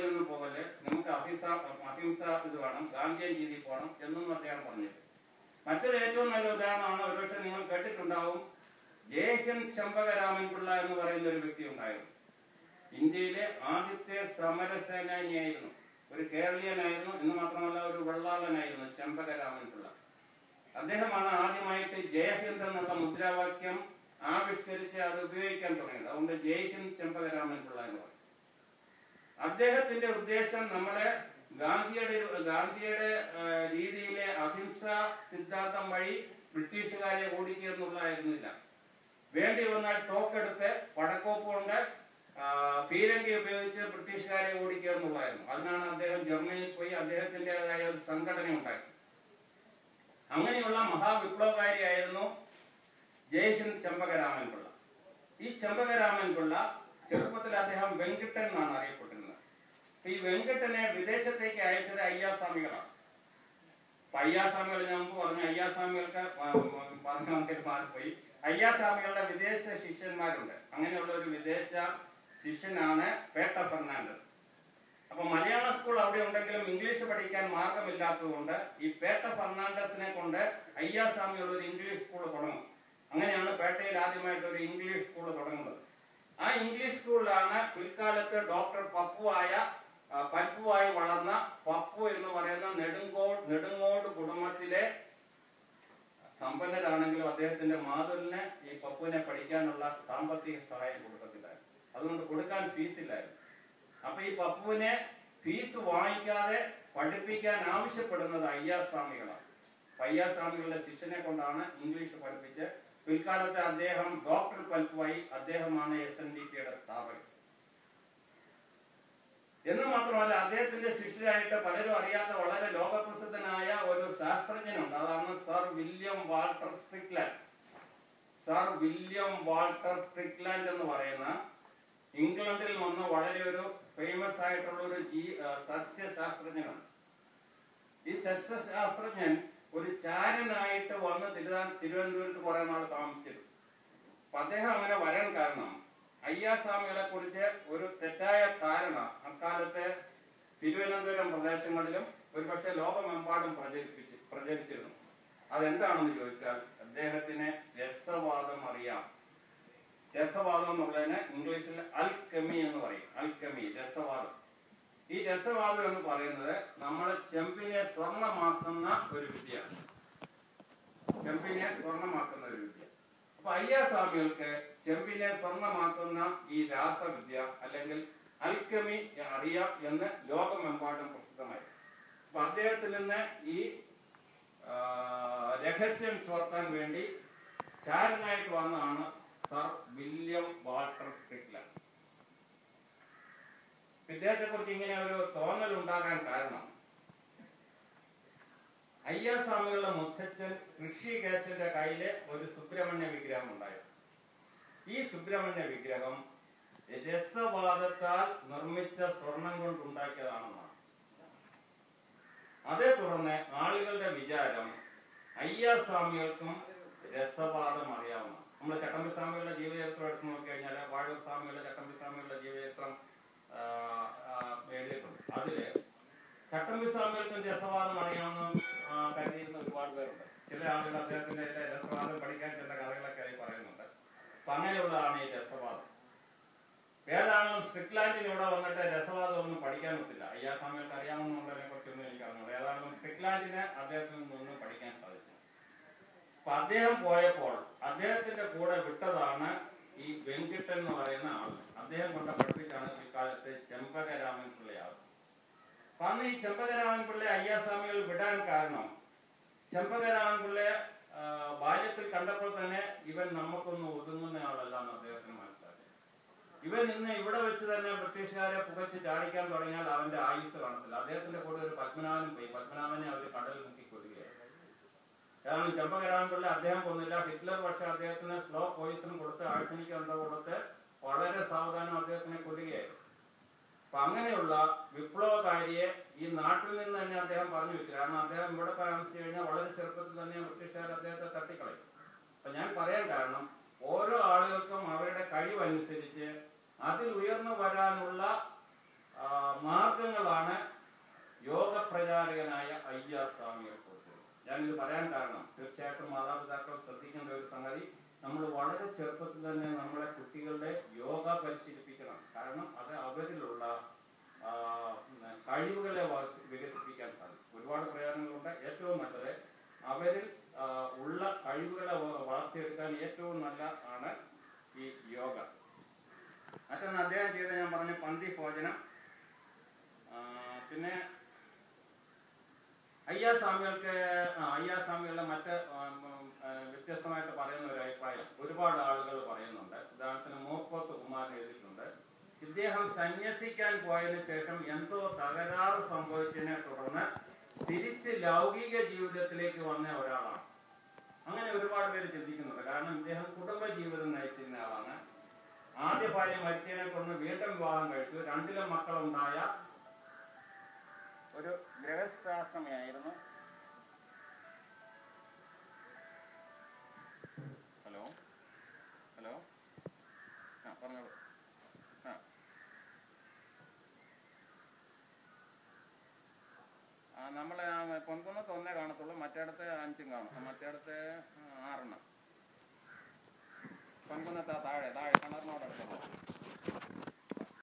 പാതയിൽ നിന്ന് പോകല് നമുക്ക് അഹിംസ അഹിംസ ഇത് വേണം ഗാന്ധിയൻ രീതി പോകണം എന്നൊന്നും അദ്ദേഹം പറഞ്ഞില്ല മറ്റൊരു ഏറ്റവും നല്ല ഉദാഹരണമാണ് ഒരുപക്ഷെ നിങ്ങൾ കേട്ടിട്ടുണ്ടാവും ജയഹിൻ ചമ്പകരാമൻ പിള്ള എന്ന് പറയുന്ന ഒരു വ്യക്തി ഉണ്ടായിരുന്നു ഇന്ത്യയിലെ ആദ്യത്തെ സമരസേനാനിയായിരുന്നു ഒരു കേരളീയനായിരുന്നു എന്ന് മാത്രമല്ല ഒരു വെള്ളാളനായിരുന്നു ചമ്പകരാമൻ പിള്ള അദ്ദേഹമാണ് ആദ്യമായിട്ട് ജയഹിന്ദ് എന്നുള്ള മുദ്രാവാക്യം ആവിഷ്കരിച്ച് അത് ഉപയോഗിക്കാൻ തുടങ്ങിയത് അതുകൊണ്ട് ജയ്ഹിന്ദ് ചെമ്പകരാമൻ പിള്ള എന്ന് പറയും അദ്ദേഹത്തിന്റെ ഉദ്ദേശം നമ്മളെ ഗാന്ധിയുടെ ഗാന്ധിയുടെ ആ, രീതിയിലെ അഹിംസ സിദ്ധാന്തം വഴി ബ്രിട്ടീഷുകാരെ ഓടിക്കുക എന്നുള്ളതായിരുന്നില്ല വേണ്ടി വന്നാൽ തോക്കെടുത്ത് പടക്കോപ്പ് കൊണ്ട് ആ, പീരങ്കി ഉപയോഗിച്ച് ബ്രിട്ടീഷുകാരെ ഓടിക്കുക എന്നുള്ളതായിരുന്നു അതിനാണ് അദ്ദേഹം ജർമ്മനിയിൽ പോയി അദ്ദേഹത്തിൻ്റെതായ ഒരു സംഘടന ഉണ്ടാക്കി അങ്ങനെയുള്ള മഹാവിപ്ലവകാരിയായിരുന്നു ജയഹിന്ദ് ചെമ്പകരാമൻ പിള്ള ഈ ചെമ്പകരാമൻ പിള്ള ചെറുപ്പത്തിൽ അദ്ദേഹം വെങ്കിട്ടൻ എന്നാണ് അറിയപ്പെട്ടിരുന്നത് ഈ വെങ്കിട്ടനെ വിദേശത്തേക്ക് അയച്ചത് അയ്യാസ്വാമികളാണ് അപ്പൊ അയ്യാസ്വാമികൾ ഞാൻ മുമ്പ് പറഞ്ഞു അയ്യാസ്വാമികൾക്ക് പറഞ്ഞു വന്നിട്ട് മാറിപ്പോയി അയ്യാസ്വാമികളുടെ വിദേശ ശിഷ്യന്മാരുണ്ട് അങ്ങനെയുള്ള ഒരു വിദേശ ശിഷ്യനാണ് പേട്ട ഫെർണാണ്ടസ് അപ്പൊ മലയാള സ്കൂൾ അവിടെ ഉണ്ടെങ്കിലും ഇംഗ്ലീഷ് പഠിക്കാൻ മാർഗമില്ലാത്തതുകൊണ്ട് ഈ പേട്ട ഫെർണാണ്ടസിനെ കൊണ്ട് അയ്യാസ്വാമികൾ ഒരു ഇംഗ്ലീഷ് സ്കൂൾ തുടങ്ങും അങ്ങനെയാണ് പേട്ടയിൽ ആദ്യമായിട്ട് ഒരു ഇംഗ്ലീഷ് സ്കൂൾ തുടങ്ങുന്നത് ആ ഇംഗ്ലീഷ് സ്കൂളിലാണ് പിൽക്കാലത്ത് ഡോക്ടർ പപ്പുവായ ആ, പപ്പുവായി വളർന്ന പപ്പു എന്ന് പറയുന്ന നെടുങ്കോട് നെടുങ്ങോട് കുടുംബത്തിലെ സമ്പന്നരാണെങ്കിലും അദ്ദേഹത്തിന്റെ മാതുലിന് ഈ പപ്പുവിനെ പഠിക്കാനുള്ള സാമ്പത്തിക സഹായം കൊടുക്കത്തില്ലായിരുന്നു അതുകൊണ്ട് കൊടുക്കാൻ ഫീസ് ഇല്ലായിരുന്നു അപ്പൊ ഈ പപ്പുവിനെ ഫീസ് വാങ്ങിക്കാതെ പഠിപ്പിക്കാൻ ആവശ്യപ്പെടുന്നത് അയ്യാസ്വാമികളാണ് അപ്പൊ അയ്യാസ്വാമികളുടെ ശിഷ്യനെ കൊണ്ടാണ് ഇംഗ്ലീഷ് പഠിപ്പിച്ച് പിൽക്കാലത്ത് അദ്ദേഹം ഡോക്ടർ പൽപ്പുവായി അദ്ദേഹമാണ് എസ് എൻ ഡി പിയുടെ സ്ഥാപകൻ എന്ന് മാത്രമല്ല അദ്ദേഹത്തിന്റെ ശിഷ്യരായിട്ട് പലരും അറിയാത്ത വളരെ ലോകപ്രസിദ്ധനായ ഒരു ശാസ്ത്രജ്ഞനുണ്ട് അതാണ് Sir William Walter Strickland Sir William Walter Strickland എന്ന് പറയുന്ന ഇംഗ്ലണ്ടിൽ വന്ന് വളരെ ഒരു ഫേമസ് ആയിട്ടുള്ള ഒരു ജീ ആ, സസ്യശാസ്ത്രജ്ഞനാണ് ഈ സസ്യശാസ്ത്രജ്ഞൻ ഒരു ചാരനായിട്ട് വന്ന് തിരുവാ തിരുവനന്തപുരത്ത് കുറെ നാൾ താമസിച്ചിരുന്നു അപ്പൊ അദ്ദേഹം അങ്ങനെ വരാൻ കാരണം അയ്യാസ്വാമികളെ കുറിച്ച് ഒരു തെറ്റായ ധാരണ അക്കാലത്തെ തിരുവനന്തപുരം പ്രദേശങ്ങളിലും ഒരുപക്ഷെ ലോകമെമ്പാടും പ്രചരിപ്പിച്ച് പ്രചരിച്ചിരുന്നു അതെന്താണെന്ന് ചോദിച്ചാൽ അദ്ദേഹത്തിന് രസവാദം അറിയാം രസവാദം എന്നുള്ളതിന് ഇംഗ്ലീഷിൽ അൽക്കമി എന്ന് പറയും അൽക്കമി രസവാദം ഈ രസവാദം എന്ന് പറയുന്നത് നമ്മൾ ചെമ്പിനെ സ്വർണമാക്കുന്ന ഒരു വിദ്യയാണ് ചെമ്പിനെ സ്വർണമാക്കുന്ന ഒരു വിദ്യ അപ്പൊ അയ്യാസ്വാമികൾക്ക് ചെമ്പിനെ സ്വർണമാക്കുന്ന ഈ രാസവിദ്യ അല്ലെങ്കിൽ അൽക്കമി അറിയാം എന്ന് ലോകമെമ്പാടും പ്രസിദ്ധമായി അപ്പൊ അദ്ദേഹത്തിൽ നിന്ന് ഈ ആ, രഹസ്യം ചോർത്താൻ വേണ്ടി ചാരനായിട്ട് വന്നതാണ് സർ വില്യം വാൾട്ടർ സ്ട്രിക്ലാൻഡ് ഇദ്ദേഹത്തെ കുറിച്ച് ഇങ്ങനെ ഒരു തോന്നൽ ഉണ്ടാകാൻ കാരണം അയ്യാസ്വാമികളുടെ മുത്തച്ഛൻ ഋഷികേശന്റെ കയ്യില് ഒരു സുബ്രഹ്മണ്യ വിഗ്രഹം ഉണ്ടായിരുന്നു ഈ സുബ്രഹ്മണ്യ വിഗ്രഹം രസവാദത്താൽ നിർമ്മിച്ച സ്വർണം കൊണ്ടുണ്ടാക്കിയതാണെന്നാണ് അതേ തുടർന്ന് ആളുകളുടെ വിചാരം അയ്യാസ്വാമികൾക്കും രസവാദം അറിയാവുന്ന നമ്മൾ ചട്ടമ്പി സ്വാമികളുടെ ജീവചരിത്രം എടുത്ത് നോക്കിക്കഴിഞ്ഞാൽ വാഴൂർ സ്വാമികളുടെ ചട്ടമ്പി സ്വാമികളുടെ ജീവചരിത്രം ആ, ആ, എഴുതിയിട്ടുണ്ട് അതില് ചട്ടമ്പി സ്വാമികൾക്കും രസവാദം അറിയാവുന്ന ആ, കരുതിയിരുന്ന ഒരുപാട് പേരുണ്ട് ചില ആളുകൾ അദ്ദേഹത്തിന്റെ ഇതിലെ രസവാദം പഠിക്കാൻ ചില കഥകളൊക്കെ അതിൽ പറയുന്നുണ്ട് അപ്പൊ അങ്ങനെയുള്ളതാണ് ഈ രസവാദം വേദാണെങ്കിലും സ്ട്രിക്ലാൻഡിന് ഇവിടെ വന്നിട്ട് രസവാദം ഒന്നും പഠിക്കാൻ പറ്റില്ല അയ്യാ സ്വാമികൾക്ക് അറിയാമെന്നുള്ളതിനെ കുറിച്ചൊന്നും എനിക്ക് അറിഞ്ഞൂടാ ഏതാണെങ്കിലും സ്ട്രിക്ലാൻഡിന് അദ്ദേഹത്തിൽ നിന്നൊന്നും പഠിക്കാൻ സാധിച്ചു അപ്പൊ അദ്ദേഹം പോയപ്പോൾ അദ്ദേഹത്തിന്റെ കൂടെ വിട്ടതാണ് ഈ വെങ്കിട്ടൻ എന്ന് പറയുന്ന ആൾ അദ്ദേഹം കൊണ്ട് പഠിപ്പിച്ചാണ് പിൽക്കാലത്ത് ചെമ്പകരാമൻ പിള്ളയാൾ അപ്പൊ അന്ന് ഈ ചെമ്പകരാമൻ പിള്ളയെ അയ്യാസ്വാമികൾ വിടാൻ കാരണം ചെമ്പകരാമൻ പിള്ളയെ ആ, ബാല്യത്തിൽ കണ്ടപ്പോൾ തന്നെ ഇവൻ നമുക്കൊന്നും ഒതുങ്ങുന്ന ആളല്ല എന്ന് അദ്ദേഹത്തിന് മനസ്സിലാക്കി ഇവൻ ഇന്ന് ഇവിടെ വെച്ച് തന്നെ ബ്രിട്ടീഷുകാരെ പുകച്ച് ചാടിക്കാൻ തുടങ്ങിയാൽ അവന്റെ ആയുസ് കാണത്തില്ല അദ്ദേഹത്തിന്റെ കൂടെ ഒരു പത്മനാഭനും പോയി പത്മനാഭനെ അവർ കടലിൽ മുക്കി കൊല്ലുകയാണ് കാരണം ചെമ്പകരാമൻപിള്ള അദ്ദേഹം കൊന്നില്ല ഹിറ്റ്ലർ പക്ഷെ അദ്ദേഹത്തിന് സ്ലോ പോയിസൺ കൊടുത്ത് ആഴ്ചനിക്ക് എന്താ കൊടുത്ത് വളരെ സാവധാനം അദ്ദേഹത്തിനെ കൊല്ലുകയായിരുന്നു അപ്പൊ അങ്ങനെയുള്ള വിപ്ലവകാരിയെ ഈ നാട്ടിൽ നിന്ന് തന്നെ അദ്ദേഹം പറഞ്ഞു വെച്ചു കാരണം അദ്ദേഹം ഇവിടെ താമസിച്ചു കഴിഞ്ഞാൽ വളരെ ചെറുപ്പത്തിൽ തന്നെ ബ്രിട്ടീഷുകാർ അദ്ദേഹത്തെ തട്ടിക്കളയും അപ്പൊ ഞാൻ പറയാൻ കാരണം ഓരോ ആളുകൾക്കും അവരുടെ കഴിവനുസരിച്ച് അതിൽ ഉയർന്നു വരാനുള്ള ആ, മാർഗ ഞാനിത് പറയാൻ കാരണം തീർച്ചയായിട്ടും മാതാപിതാക്കൾ ശ്രദ്ധിക്കേണ്ട ഒരു സംഗതി നമ്മൾ വളരെ ചെറുപ്പത്തിൽ തന്നെ നമ്മളെ കുട്ടികളുടെ യോഗ പരിശീലിപ്പിക്കണം കാരണം അത് അവരിലുള്ള ആ, ഉം, കഴിവുകളെ വളർത്തി- വികസിപ്പിക്കാൻ സാധിക്കും ഒരുപാട് പ്രയോജനങ്ങളുണ്ട് ഏറ്റവും നല്ലത് അവരിൽ ആ, ഉള്ള കഴിവുകളെ വ- വളർത്തിയെടുക്കാൻ ഏറ്റവും നല്ല ആണ് ഈ യോഗ മറ്റൊന്ന് അദ്ദേഹം ചെയ്ത ഞാൻ പറഞ്ഞു പന്തി ഭോജനം ആ, പിന്നെ അയ്യാസ്വാമികൾക്ക് ആ, അയ്യാസ്വാമികളുടെ മറ്റ് ആ, ഉം, ആ, വ്യത്യസ്തമായിട്ട് പറയുന്ന ഒരു അഭിപ്രായം ഒരുപാട് ആളുകൾ പറയുന്നുണ്ട് ഉദാഹരണത്തിന് മൂർക്കോത്ത് കുമാരൻ എഴുതിയിട്ടുണ്ട് ഇദ്ദേഹം സന്യസിക്കാൻ പോയതിനു ശേഷം എന്തോ തകരാറ് സംഭവിച്ചതിനെ തുടർന്ന് തിരിച്ച് ലൗകിക ജീവിതത്തിലേക്ക് വന്ന ഒരാളാണ് അങ്ങനെ ഒരുപാട് പേര് ചിന്തിക്കുന്നുണ്ട് കാരണം ഇദ്ദേഹം കുടുംബ ജീവിതം നയിച്ചിരുന്ന ആളാണ് ആദ്യ ഭാര്യ മരിച്ചതിനെ തുടർന്ന് വീണ്ടും വിവാഹം കഴിച്ചു രണ്ടിലും മക്കളുണ്ടായ ഒരു ഗൃഹസ്ഥാശ്രമയായിരുന്നു ഹലോ ഹലോ ആ പറഞ്ഞോളൂ ആ ആ നമ്മൾ പൊൻകുന്നത്ത് ഒന്നേ കാണത്തുള്ളൂ മറ്റേടത്ത് അഞ്ചും കാണും മറ്റേടത്ത് ആറെണ്ണം പൊൻകുന്നത്ത് ആ താഴെ താഴെ കിണറിനോട് അടുത്തുള്ള